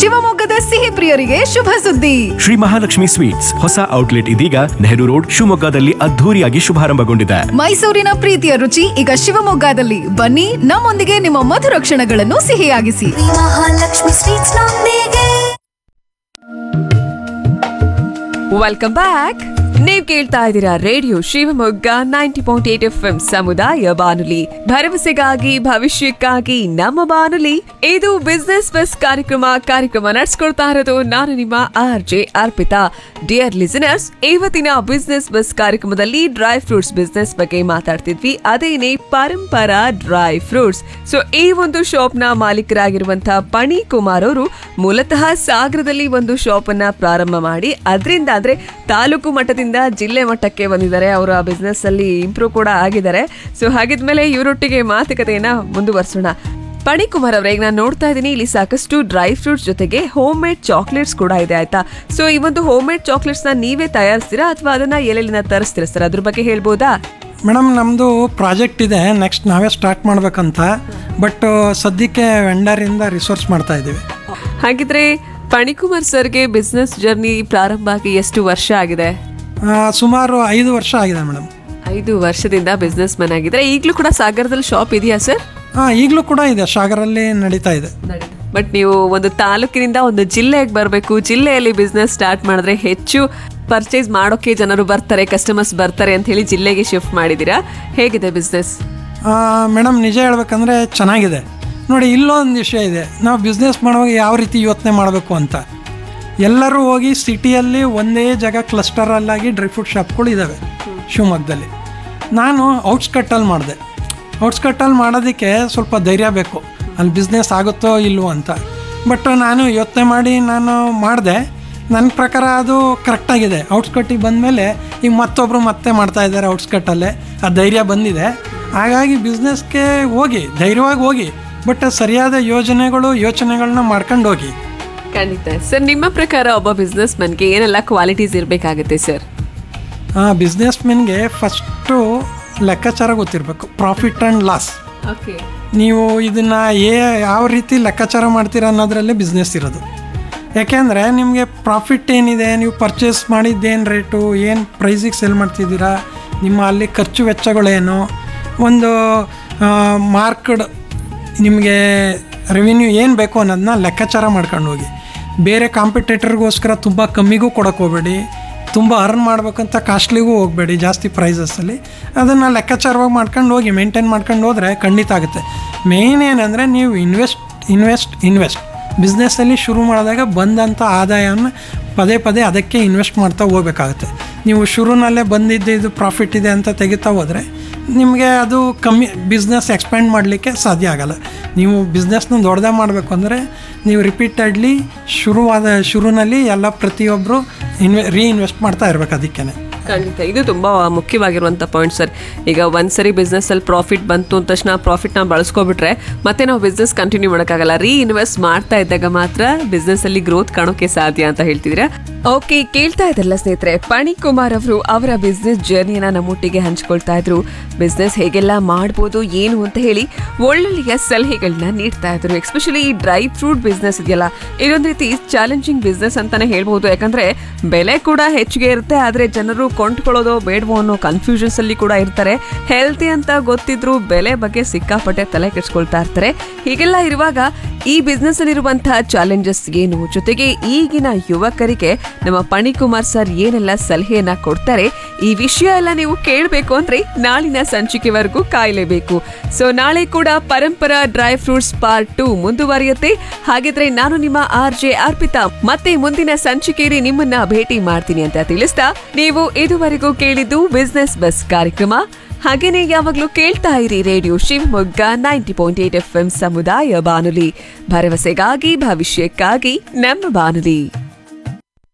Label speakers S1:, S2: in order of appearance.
S1: ಶಿವಮೊಗ್ಗದ ಸಿಹಿ ಪ್ರಿಯರಿಗೆ ಶುಭ ಸುದ್ದಿ
S2: ಶ್ರೀ ಮಹಾಲಕ್ಷ್ಮಿ ಸ್ವೀಟ್ಸ್ ಹೊಸ ಔಟ್ಲೆಟ್ ಇದೀಗ ನೆಹರು ರೋಡ್ ಶಿವಮೊಗ್ಗದಲ್ಲಿ ಅದ್ಧೂರಿಯಾಗಿ ಶುಭಾರಂಭಗೊಂಡಿದೆ
S1: ಮೈಸೂರಿನ ಪ್ರೀತಿಯ ರುಚಿ ಈಗ ಶಿವಮೊಗ್ಗದಲ್ಲಿ ಬನ್ನಿ ನಮ್ಮೊಂದಿಗೆ ನಿಮ್ಮ ಮಧುರ ಕ್ಷಣಗಳನ್ನು ಸಿಹಿಯಾಗಿಸಿ
S3: ಮಹಾಲಕ್ಷ್ಮಿ ಸ್ವೀಟ್ಸ್ ನೊಂದಿಗೆ
S4: ವೆಲ್ಕಮ್ ಬ್ಯಾಕ್ ನೀವ್ ಕೇಳ್ತಾ ಇದ್ದೀರಾ radio Shivamogga ninety point eight F M ಸಮುದಾಯ ಬಾನುಲಿ ಭರವಸೆಗಾಗಿ ಭವಿಷ್ಯಕ್ಕಾಗಿ ನಮ್ಮ ಬಾನುಲಿ ಇದು ಬಿಸ್ನೆಸ್ ಬಸ್ ಕಾರ್ಯಕ್ರಮ ಕಾರ್ಯಕ್ರಮ ನಡೆಸ್ಕೊಡ್ತಾ ಇರೋದು ನಾನು ನಿಮ್ಮ R J Arpita dear listeners ಇವತ್ತಿನ ಬಿಸ್ನೆಸ್ ಬಸ್ ಕಾರ್ಯಕ್ರಮದಲ್ಲಿ ಡ್ರೈ ಫ್ರೂಟ್ಸ್ ಬಿಸ್ನೆಸ್ ಬಗ್ಗೆ ಮಾತಾಡ್ತಿದ್ವಿ ಅದೇನೆ ಪರಂಪರ ಡ್ರೈ ಫ್ರೂಟ್ಸ್ ಸೊ ಈ ಒಂದು ಶಾಪ್ ನ ಮಾಲೀಕರಾಗಿರುವಂತಹ ಪಣಿ ಕುಮಾರ್ ಅವರು ಮೂಲತಃ ಸಾಗರದಲ್ಲಿ ಒಂದು ಶಾಪ್ ಅನ್ನ ಪ್ರಾರಂಭ ಮಾಡಿ ಅದರಿಂದ ಅಂದ್ರೆ ತಾಲೂಕು ಮಟ್ಟದಿಂದ ಜಿಲ್ಲೆ ಮಟ್ಟಕ್ಕೆ ಬಂದಿದ್ದಾರೆ ಅವರ ಬಿಸ್ನೆಸ್ ಅಲ್ಲಿ ಇಂಪ್ರೂವ್ ಕೂಡ ಆಗಿದ್ದಾರೆ ಸೊ ಹಾಗಿದ್ಮೇಲೆ ಇವರೊಟ್ಟಿಗೆ ಮಾತುಕತೆಯನ್ನ ಮುಂದುವರಿಸೋಣ ಪಣಿಕುಮಾರ್ ಅವರೇ ಈಗ ನಾನು ನೋಡ್ತಾ ಇದ್ದೀನಿ ಇಲ್ಲಿ ಸಾಕಷ್ಟು ಡ್ರೈ ಫ್ರೂಟ್ಸ್ ಜೊತೆಗೆ ಹೋಮ್ ಮೇಡ್ ಚಾಕ್ಲೇಟ್ಸ್ ಕೂಡ ಇದೆ ಆಯ್ತಾ ಸೊ ಈ ಒಂದು ಹೋಮ್ ಮೇಡ್ ಚಾಕ್ಲೇಟ್ಸ್ ನ ನೀವೇ ತಯಾರಿಸ್ತೀರಾ ಅಥವಾ ಅದನ್ನ ಎಲ್ಲೆಲ್ಲಿಂದ ತರಿಸ್ತೀರಾ ಸರ್ ಅದ್ರ ಬಗ್ಗೆ ಹೇಳ್ಬೋದಾ
S5: ಮೇಡಮ್ ನಮ್ಮದು ಪ್ರಾಜೆಕ್ಟ್ ಇದೆ ನೆಕ್ಸ್ಟ್ ನಾವೇ ಸ್ಟಾರ್ಟ್ ಮಾಡಬೇಕಂತ ಬಟ್ ಸದ್ಯಕ್ಕೆ ವೆಂಡರಿಂದ ರಿಸೋರ್ಸ್ ಮಾಡ್ತಾ ಇದ್ದೀವಿ
S4: ಹಾಗಿದ್ರೆ ಪಣಿಕುಮಾರ್ ಸರ್ಗೆ ಬಿಸ್ನೆಸ್ ಜರ್ನಿ ಪ್ರಾರಂಭ ಆಗಿ ಎಷ್ಟು ವರ್ಷ ಆಗಿದೆ
S5: ಆ, ಸುಮಾರು ಐದು ವರ್ಷ ಆಗಿದೆ ಮೇಡಮ್
S4: ಐದು ವರ್ಷದಿಂದ ಬಿಸ್ನೆಸ್ ಮ್ಯಾನ್ ಆಗಿದ್ರೆ ಈಗಲೂ ಕೂಡ ಸಾಗರದಲ್ಲಿ ಶಾಪ್ ಇದೆಯಾ ಸರ್
S5: ಹಾಂ ಈಗಲೂ ಕೂಡ ಇದೆ ಸಾಗರಲ್ಲಿ ನಡೀತಾ ಇದೆ
S4: ಬಟ್ ನೀವು ಒಂದು ತಾಲೂಕಿನಿಂದ ಒಂದು ಜಿಲ್ಲೆಗೆ ಬರಬೇಕು ಜಿಲ್ಲೆಯಲ್ಲಿ ಬಿಸ್ನೆಸ್ ಸ್ಟಾರ್ಟ್ ಮಾಡಿದ್ರೆ ಹೆಚ್ಚು ಪರ್ಚೇಸ್ ಮಾಡೋಕೆ ಜನರು ಬರ್ತಾರೆ ಕಸ್ಟಮರ್ಸ್ ಬರ್ತಾರೆ ಅಂತ ಹೇಳಿ ಜಿಲ್ಲೆಗೆ ಶಿಫ್ಟ್ ಮಾಡಿದ್ದೀರಾ ಹೇಗಿದೆ ಬಿಸ್ನೆಸ್
S5: ಮೇಡಮ್ ನಿಜ ಹೇಳ್ಬೇಕಂದ್ರೆ ಚೆನ್ನಾಗಿದೆ ನೋಡಿ ಇಲ್ಲೊಂದು ವಿಷಯ ಇದೆ ನಾವು ಬಿಸ್ನೆಸ್ ಮಾಡುವಾಗ ಯಾವ ರೀತಿ ಯೋಚನೆ ಮಾಡಬೇಕು ಅಂತ ಎಲ್ಲರೂ ಹೋಗಿ ಸಿಟಿಯಲ್ಲಿ ಒಂದೇ ಜಾಗ ಕ್ಲಸ್ಟರಲ್ಲಾಗಿ ಡ್ರೈ ಫ್ರೂಟ್ ಶಾಪ್ಗಳು ಇದ್ದಾವೆ ಶಿವಮೊಗ್ಗದಲ್ಲಿ ನಾನು ಔಟ್ಸ್ಕಟ್ಟಲ್ಲಿ ಮಾಡಿದೆ ಔಟ್ಸ್ಕಟ್ಟಲ್ಲಿ ಮಾಡೋದಕ್ಕೆ ಸ್ವಲ್ಪ ಧೈರ್ಯ ಬೇಕು ಅಲ್ಲಿ ಬಿಸ್ನೆಸ್ ಆಗುತ್ತೋ ಇಲ್ವೋ ಅಂತ ಬಟ್ ನಾನು ಯೋಚನೆ ಮಾಡಿ ನಾನು ಮಾಡಿದೆ ನನ್ನ ಪ್ರಕಾರ ಅದು ಕರೆಕ್ಟಾಗಿದೆ ಔಟ್ಸ್ಕಟ್ಟಿಗೆ ಬಂದಮೇಲೆ ಈಗ ಮತ್ತೊಬ್ಬರು ಮತ್ತೆ ಮಾಡ್ತಾ ಇದ್ದಾರೆ ಔಟ್ಸ್ಕಟ್ಟಲ್ಲೇ ಆ ಧೈರ್ಯ ಬಂದಿದೆ ಹಾಗಾಗಿ ಬಿಸ್ನೆಸ್ಗೆ ಹೋಗಿ ಧೈರ್ಯವಾಗಿ ಹೋಗಿ ಬಟ್ ಸರಿಯಾದ ಯೋಜನೆಗಳು ಯೋಚನೆಗಳನ್ನ ಮಾಡ್ಕೊಂಡು ಹೋಗಿ
S4: ಖಂಡಿತ ಸರ್ ನಿಮ್ಮ ಪ್ರಕಾರ ಒಬ್ಬ ಬಿಸ್ನೆಸ್ ಮನ್ಗೆ ಏನೆಲ್ಲ ಕ್ವಾಲಿಟೀಸ್ ಇರಬೇಕಾಗುತ್ತೆ ಸರ್
S5: ಬಿಸ್ನೆಸ್ ಮೆನ್ಗೆ ಫಸ್ಟು ಲೆಕ್ಕಾಚಾರ ಗೊತ್ತಿರಬೇಕು ಪ್ರಾಫಿಟ್ ಆ್ಯಂಡ್ ಲಾಸ್
S4: ಓಕೆ
S5: ನೀವು ಇದನ್ನು ಏ ಯಾವ ರೀತಿ ಲೆಕ್ಕಾಚಾರ ಮಾಡ್ತೀರಾ ಅನ್ನೋದ್ರಲ್ಲೇ ಬಿಸ್ನೆಸ್ ಇರೋದು ಯಾಕೆಂದರೆ ನಿಮಗೆ ಪ್ರಾಫಿಟ್ ಏನಿದೆ ನೀವು ಪರ್ಚೇಸ್ ಮಾಡಿದ್ದೇನು ರೇಟು ಏನು ಪ್ರೈಸಿಗೆ ಸೆಲ್ ಮಾಡ್ತಿದ್ದೀರಾ ನಿಮ್ಮ ಅಲ್ಲಿ ಖರ್ಚು ವೆಚ್ಚಗಳೇನು ಒಂದು ಮಾರ್ಕ್ಡ್ ನಿಮಗೆ ರೆವಿನ್ಯೂ ಏನು ಬೇಕು ಅನ್ನೋದನ್ನ ಲೆಕ್ಕಾಚಾರ ಮಾಡ್ಕೊಂಡು ಹೋಗಿ ಬೇರೆ ಕಾಂಪಿಟೇಟರ್ಗೋಸ್ಕರ ತುಂಬ ಕಮ್ಮಿಗೂ ಕೊಡೋಕೆ ಹೋಗಬೇಡಿ ತುಂಬ ಅರ್ನ್ ಮಾಡ್ಬೇಕಂತ ಕಾಸ್ಟ್ಲಿಗೂ ಹೋಗಬೇಡಿ ಜಾಸ್ತಿ ಪ್ರೈಸಸ್ಸಲ್ಲಿ ಅದನ್ನು ಲೆಕ್ಕಾಚಾರವಾಗಿ ಮಾಡ್ಕೊಂಡು ಹೋಗಿ ಮೇಂಟೈನ್ ಮಾಡ್ಕೊಂಡು ಹೋದರೆ ಖಂಡಿತ ಆಗುತ್ತೆ ಮೇಯ್ನ್ ಏನಂದರೆ ನೀವು ಇನ್ವೆಸ್ಟ್ ಇನ್ವೆಸ್ಟ್ ಇನ್ವೆಸ್ಟ್ ಬಿಸ್ನೆಸ್ಸಲ್ಲಿ ಶುರು ಮಾಡಿದಾಗ ಬಂದಂಥ ಆದಾಯವನ್ನು ಪದೇ ಪದೇ ಅದಕ್ಕೆ ಇನ್ವೆಸ್ಟ್ ಮಾಡ್ತಾ ಹೋಗ್ಬೇಕಾಗುತ್ತೆ ನೀವು ಶುರುನಲ್ಲೇ ಬಂದಿದ್ದು ಇದು ಪ್ರಾಫಿಟ್ ಇದೆ ಅಂತ ತೆಗಿತಾ ಹೋದರೆ ನಿಮಗೆ ಅದು ಕಮ್ಮಿ ಬಿಸ್ನೆಸ್ ಎಕ್ಸ್ಪ್ಯಾಂಡ್ ಮಾಡಲಿಕ್ಕೆ ಸಾಧ್ಯ ಆಗಲ್ಲ ನೀವು ಬಿಸ್ನೆಸ್ನ ದೊಡ್ಡದಾಗಿ ಮಾಡಬೇಕು ಅಂದರೆ ನೀವು ರಿಪೀಟೆಡ್ಲಿ ಶುರುವಾದ ಶುರುನಲ್ಲಿ ಎಲ್ಲ ಪ್ರತಿಯೊಬ್ಬರು ಇನ್ವೆ ರೀಇನ್ವೆಸ್ಟ್ ಮಾಡ್ತಾ ಇರ್ಬೇಕು ಅದಕ್ಕೇ
S4: ಖಂಡಿತ ಇದು ತುಂಬಾ ಮುಖ್ಯವಾಗಿರುವಂತ ಪಾಯಿಂಟ್ ಸರ್ ಈಗ ಒಂದ್ಸರಿ ಬಿಸ್ನೆಸ್ ಅಲ್ಲಿ ಪ್ರಾಫಿಟ್ ಬಂತು ಅಂದ ತಕ್ಷಣ ಪ್ರಾಫಿಟ್ ನ ಬಳಸ್ಕೊಬಿಟ್ರೆ ಮತ್ತೆ ನಾವು ಬಿಸ್ನೆಸ್ ಕಂಟಿನ್ಯೂ ಮಾಡೋಕ್ಕಾಗಲ್ಲ ರೀ ಇನ್ವೆಸ್ಟ್ ಮಾಡ್ತಾ ಇದ್ದಾಗ ಮಾತ್ರ ಬಿಸ್ನೆಸ್ ಅಲ್ಲಿ ಗ್ರೋತ್ ಕಾಣೋಕೆ ಸಾಧ್ಯ ಅಂತ ಹೇಳ್ತಿದ್ದೀರಾ ಓಕೆ ಕೇಳ್ತಾ ಇದ್ರಲ್ಲ ಸ್ನೇಹಿತರೆ ಪಣಿ ಕುಮಾರ್ ಅವರು ಅವರ ಬಿಸ್ನೆಸ್ ಜರ್ನಿನ ನಮ್ಮೊಟ್ಟಿಗೆ ಹಂಚ್ಕೊಳ್ತಾ ಇದ್ರು ಬಿಸ್ನೆಸ್ ಹೇಗೆಲ್ಲ ಮಾಡ್ಬೋದು ಏನು ಅಂತ ಹೇಳಿ ಒಳ್ಳೊಳ್ಳೆಯ ಸಲಹೆಗಳನ್ನ ನೀಡ್ತಾ ಇದ್ರು ಎಸ್ಪೆಷಲಿ ಈ ಡ್ರೈ ಫ್ರೂಟ್ ಬಿಸ್ನೆಸ್ ಇದೆಯಲ್ಲ ಇದೊಂದು ರೀತಿ ಚಾಲೆಂಜಿಂಗ್ ಬಿಸ್ನೆಸ್ ಅಂತಾನೆ ಹೇಳ್ಬೋದು ಯಾಕಂದ್ರೆ ಬೆಲೆ ಕೂಡ ಹೆಚ್ಚಿಗೆ ಇರುತ್ತೆ ಆದ್ರೆ ಜನರು ಕೊಂಡ್ಕೊಳ್ಳೋದು ಬೇಡವೋ ಅನ್ನೋ ಕನ್ಫ್ಯೂಷನ್ಸ್ ಅಲ್ಲಿ ಕೂಡ ಇರ್ತಾರೆ ಹೆಲ್ತಿ ಅಂತ ಗೊತ್ತಿದ್ರು ಬೆಲೆ ಬಗ್ಗೆ ಸಿಕ್ಕಾಪಟ್ಟೆ ತಲೆ ಕೆಡ್ಸ್ಕೊಳ್ತಾ ಇರ್ತಾರೆ ಹೀಗೆಲ್ಲ ಇರುವಾಗ ಈ ಬಿಸ್ನೆಸ್ ಅಲ್ಲಿರುವಂತಹ ಚಾಲೆಂಜಸ್ ಏನು ಜೊತೆಗೆ ಈಗಿನ ಯುವಕರಿಗೆ ನಮ್ಮ ಪಣಿಕುಮಾರ್ ಸರ್ ಏನೆಲ್ಲ ಸಲಹೆಯನ್ನ ಕೊಡ್ತಾರೆ ಈ ವಿಷಯ ಎಲ್ಲ ನೀವು ಕೇಳಬೇಕು ಅಂದ್ರೆ ನಾಳಿನ ಸಂಚಿಕೆವರೆಗೂ ಕಾಯಲೇಬೇಕು ಸೊ ನಾಳೆ ಕೂಡ Parampara dry fruits part two ಮುಂದುವರಿಯುತ್ತೆ ಹಾಗಿದ್ರೆ ನಾನು ನಿಮ್ಮ ಆರ್ ಜೆ ಅರ್ಪಿತಾ ಮತ್ತೆ ಮುಂದಿನ ಸಂಚಿಕೆಯಲ್ಲಿ ನಿಮ್ಮನ್ನ ಭೇಟಿ ಮಾಡ್ತೀನಿ ಅಂತ ತಿಳಿಸ್ತಾ ನೀವು ಇದುವರೆಗೂ ಕೇಳಿದ್ದು ಬಿಸ್ನೆಸ್ ಬಸ್ ಕಾರ್ಯಕ್ರಮ ಹಾಗೇನೆ ಯಾವಾಗ್ಲೂ ಕೇಳ್ತಾ ಇರಿ radio Shivamogga ninety point eight F M ಸಮುದಾಯ ಬಾನುಲಿ ಭರವಸೆಗಾಗಿ ಭವಿಷ್ಯಕ್ಕಾಗಿ ನಮ್ಮ ಬಾನುಲಿ